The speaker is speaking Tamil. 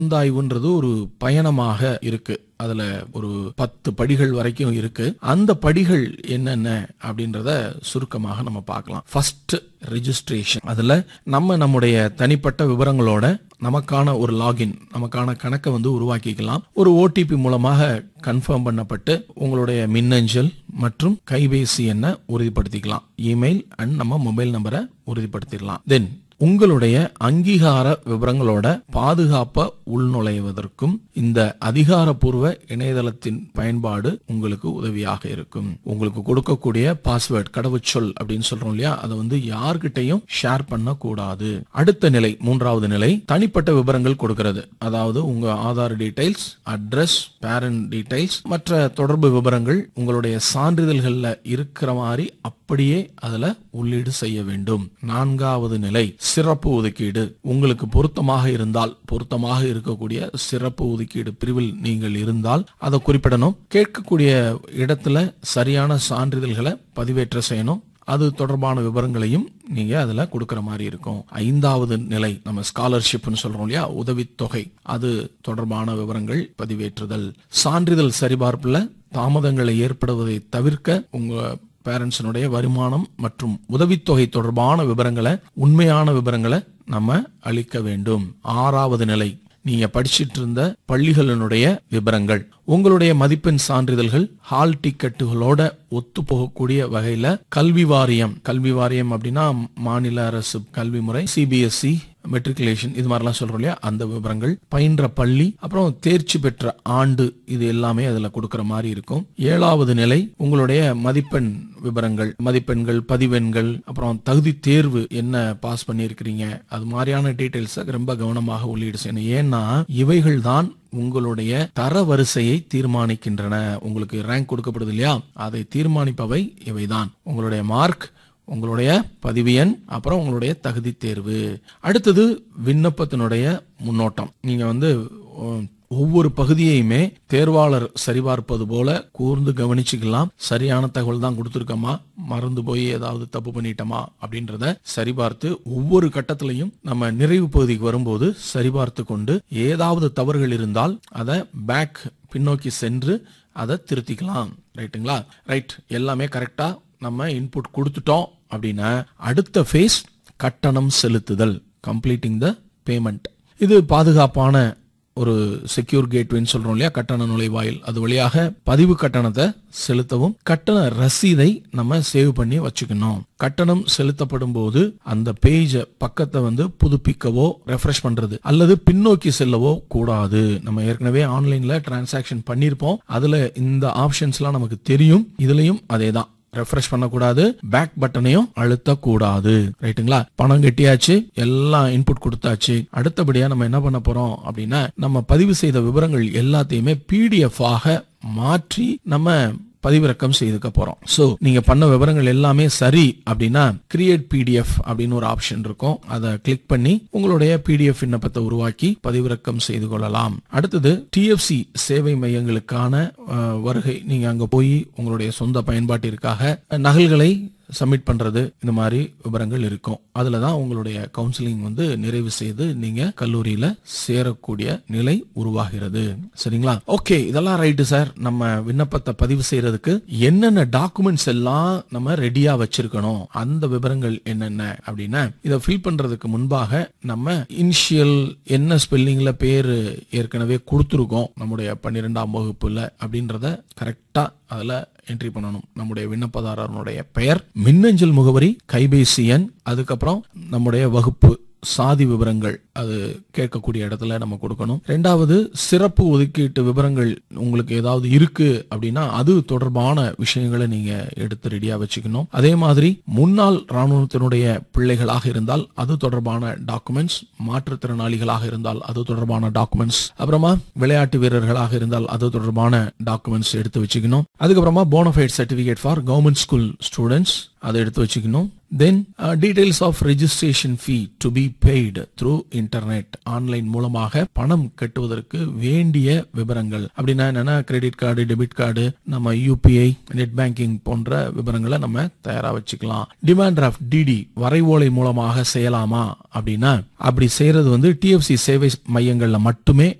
கலந்தாய்வுன்றது ஒரு பயணமாக இருக்கு அதுல ஒரு பத்து படிகள் வரைக்கும் இருக்கு அந்த படிகள் என்னென்ன அப்படின்றத சுருக்கமாக நம்ம பார்க்கலாம் ஃபர்ஸ்ட் ரெஜிஸ்ட்ரேஷன் அதுல நம்ம நம்முடைய தனிப்பட்ட விவரங்களோட நமக்கான ஒரு லாகின் நமக்கான கணக்கை வந்து உருவாக்கிக்கலாம் ஒரு ஓடிபி மூலமாக கன்ஃபார்ம் பண்ணப்பட்டு உங்களுடைய மின்னஞ்சல் மற்றும் கைபேசி எண்ணை உறுதிப்படுத்திக்கலாம் இமெயில் அண்ட் நம்ம மொபைல் நம்பரை உறுதிப்படுத்திடலாம் தென் உங்களுடைய அங்கீகார விவரங்களோட பாதுகாப்ப உள்நுழைவதற்கும் இந்த அதிகாரப்பூர்வ இணையதளத்தின் பயன்பாடு உங்களுக்கு உதவியாக இருக்கும் உங்களுக்கு கொடுக்கக்கூடிய பாஸ்வேர்ட் கடவுச்சொல் அப்படின்னு சொல்றோம் இல்லையா அதை வந்து யார்கிட்டையும் ஷேர் பண்ண கூடாது அடுத்த நிலை மூன்றாவது நிலை தனிப்பட்ட விவரங்கள் கொடுக்கிறது அதாவது உங்க Aadhaar details address parent details மற்ற தொடர்பு விவரங்கள் உங்களுடைய சான்றிதழ்கள்ல இருக்கிற மாதிரி அப்படியே அதுல உள்ளீடு செய்ய வேண்டும் நான்காவது நிலை சிறப்பு ஒதுக்கீடு உங்களுக்கு பொருத்தமாக இருந்தால் பொருத்தமாக இருக்கக்கூடிய சிறப்பு ஒதுக்கீடு பிரிவில் நீங்கள் இருந்தால் அதை குறிப்பிடணும் கேட்கக்கூடிய இடத்துல சரியான சான்றிதழ்களை பதிவேற்ற செய்யணும் அது தொடர்பான விவரங்களையும் நீங்க அதுல கொடுக்கிற மாதிரி இருக்கும் ஐந்தாவது நிலை நம்ம ஸ்காலர்ஷிப்னு சொல்றோம் இல்லையா உதவித்தொகை அது தொடர்பான விவரங்கள் பதிவேற்றுதல் சான்றிதழ் சரிபார்ப்புல தாமதங்களை ஏற்படுவதை தவிர்க்க உங்க பேரண்ட்ஸினுடைய வருமானம் மற்றும் உதவித்தொகை தொடர்பான விவரங்களை உண்மையான விவரங்களை நம்ம அளிக்க வேண்டும் ஆறாவது நிலை நீங்க படிச்சிட்டு இருந்த பள்ளிகளினுடைய விவரங்கள் உங்களுடைய மதிப்பெண் சான்றிதழ்கள் ஹால் டிக்கெட்டுகளோட ஒத்து போகக்கூடிய வகையில கல்வி வாரியம் கல்வி வாரியம் அப்படின்னா மாநில அரசு கல்வி முறை சிபிஎஸ்இ மெட்ரிகுலேஷன் இது மாதிரிலாம் சொல்றோம் இல்லையா அந்த விவரங்கள் பயின்ற பள்ளி அப்புறம் தேர்ச்சி பெற்ற ஆண்டு இது எல்லாமே அதுல கொடுக்கிற மாதிரி இருக்கும் ஏழாவது நிலை உங்களுடைய மதிப்பெண் விவரங்கள் மதிப்பெண்கள் பதிவெண்கள் அப்புறம் தகுதி தேர்வு என்ன பாஸ் பண்ணியிருக்கிறீங்க அது மாதிரியான டீடைல்ஸை ரொம்ப கவனமாக உள்ளீடு செய்யணும் ஏன்னா இவைகள் தான் உங்களுடைய தர வரிசையை தீர்மானிக்கின்றன உங்களுக்கு ரேங்க் கொடுக்கப்படுது இல்லையா அதை தீர்மானிப்பவை இவைதான் உங்களுடைய மார்க் உங்களுடைய பதிவு எண் அப்புறம் உங்களுடைய தகுதி தேர்வு அடுத்தது விண்ணப்பத்தினுடைய முன்னோட்டம் நீங்க வந்து உம், ஒவ்வொரு பகுதியையுமே தேர்வாளர் சரிபார்ப்பது போல கூர்ந்து கவனிச்சுக்கலாம் சரியான தகவல் தான் கொடுத்துருக்கோமா மறந்து போய் ஏதாவது தப்பு பண்ணிட்டோமா அப்படின்றத சரிபார்த்து ஒவ்வொரு கட்டத்திலையும் நம்ம நிறைவு பகுதிக்கு வரும்போது சரிபார்த்து கொண்டு ஏதாவது தவறுகள் இருந்தால் அதை பேக் பின்னோக்கி சென்று அதை திருத்திக்கலாம் ரைட்டுங்களா ரைட் எல்லாமே கரெக்டா நம்ம இன்புட் கொடுத்துட்டோம் அப்படின்னா அடுத்த ஃபேஸ் கட்டணம் செலுத்துதல் கம்ப்ளீட்டிங் த பேமெண்ட் இது பாதுகாப்பான ஒரு செக்யூர் கேட்வேன்னு சொல்றோம் இல்லையா கட்டண நுழைவாயில் அது வழியாக பதிவு கட்டணத்தை செலுத்தவும் கட்டண ரசீதை நம்ம சேவ் பண்ணி வச்சுக்கணும் கட்டணம் செலுத்தப்படும் போது அந்த பேஜ பக்கத்தை வந்து புதுப்பிக்கவோ ரெஃப்ரெஷ் பண்றது அல்லது பின்னோக்கி செல்லவோ கூடாது நம்ம ஏற்கனவே ஆன்லைன்ல டிரான்சாக்ஷன் பண்ணியிருப்போம் அதுல இந்த ஆப்ஷன்ஸ்லாம் நமக்கு தெரியும் இதுலயும் அதே தான் ரெஃப்ரெஷ் பண்ணக்கூடாது பேக் பட்டனையும் அழுத்தக்கூடாது ரைட்டுங்களா பணம் கட்டியாச்சு எல்லாம் இன்புட் கொடுத்தாச்சு அடுத்தபடியா நம்ம என்ன பண்ண போறோம் அப்படின்னா நம்ம பதிவு செய்த விவரங்கள் எல்லாத்தையுமே பிடிஎஃப் ஆக மாற்றி நம்ம பதிவிறக்கம் செய்துக்க போறோம் சோ நீங்க பண்ண விவரங்கள் எல்லாமே சரி அப்படின்னா கிரியேட் பிடிஎஃப் அப்படின்னு ஒரு ஆப்ஷன் இருக்கும் அதை கிளிக் பண்ணி உங்களுடைய பிடிஎஃப் விண்ணப்பத்தை உருவாக்கி பதிவிறக்கம் செய்து கொள்ளலாம் அடுத்தது டிஎஃப்சி சேவை மையங்களுக்கான அஹ், வருகை நீங்க அங்க போய் உங்களுடைய சொந்த பயன்பாட்டிற்காக நகல்களை சப்மிட் பண்றது இந்த மாதிரி விவரங்கள் இருக்கும் அதுல தான் உங்களுடைய கவுன்சிலிங் வந்து நிறைவு செய்து நீங்க கல்லூரியில சேரக்கூடிய நிலை உருவாகிறது சரிங்களா ஓகே இதெல்லாம் ரைட்டு சார் நம்ம விண்ணப்பத்தை பதிவு செய்யறதுக்கு என்னென்ன டாக்குமெண்ட்ஸ் எல்லாம் நம்ம ரெடியா வச்சிருக்கணும் அந்த விவரங்கள் என்னென்ன அப்படின்னா இதை ஃபில் பண்றதுக்கு முன்பாக நம்ம இனிஷியல் என்ன ஸ்பெல்லிங்ல பேரு ஏற்கனவே கொடுத்துருக்கோம் நம்முடைய பன்னிரெண்டாம் வகுப்புல அப்படின்றத கரெக்டா அதுல என்ட்ரி பண்ணணும் நம்முடைய விண்ணப்பதாரனுடைய பெயர் மின்னஞ்சல் முகவரி கைபேசி எண் அதுக்கப்புறம் நம்முடைய வகுப்பு சாதி விவரங்கள் அது கேட்கக்கூடிய இடத்துல நம்ம கொடுக்கணும் ரெண்டாவது சிறப்பு ஒதுக்கீட்டு விவரங்கள் உங்களுக்கு ஏதாவது இருக்கு அப்படின்னா அது தொடர்பான விஷயங்களை நீங்க எடுத்து ரெடியா வச்சுக்கணும் அதே மாதிரி முன்னாள் ராணுவத்தினுடைய பிள்ளைகளாக இருந்தால் அது தொடர்பான டாக்குமெண்ட்ஸ் மாற்றுத்திறனாளிகளாக இருந்தால் அது தொடர்பான டாக்குமெண்ட்ஸ் அப்புறமா விளையாட்டு வீரர்களாக இருந்தால் அது தொடர்பான டாக்குமெண்ட்ஸ் எடுத்து வச்சுக்கணும் அதுக்கப்புறமா bonafide certificate for government school students அதை எடுத்து வச்சுக்கணும் then details of registration fee to be paid through internet online மூலமாக பணம் கட்டுவதற்கு வேண்டிய விவரங்கள் அப்படின்னா என்னன்னா கிரெடிட் கார்டு டெபிட் கார்டு நம்ம யூபிஐ நெட் பேங்கிங் போன்ற விவரங்களை நம்ம தயாரா வச்சுக்கலாம் டிமாண்ட் டிராஃப்ட் டிடி வரைவோலை மூலமாக செய்யலாமா அப்படின்னா அப்படி செய்யறது வந்து டிஎஃப்சி சேவை மையங்கள்ல மட்டுமே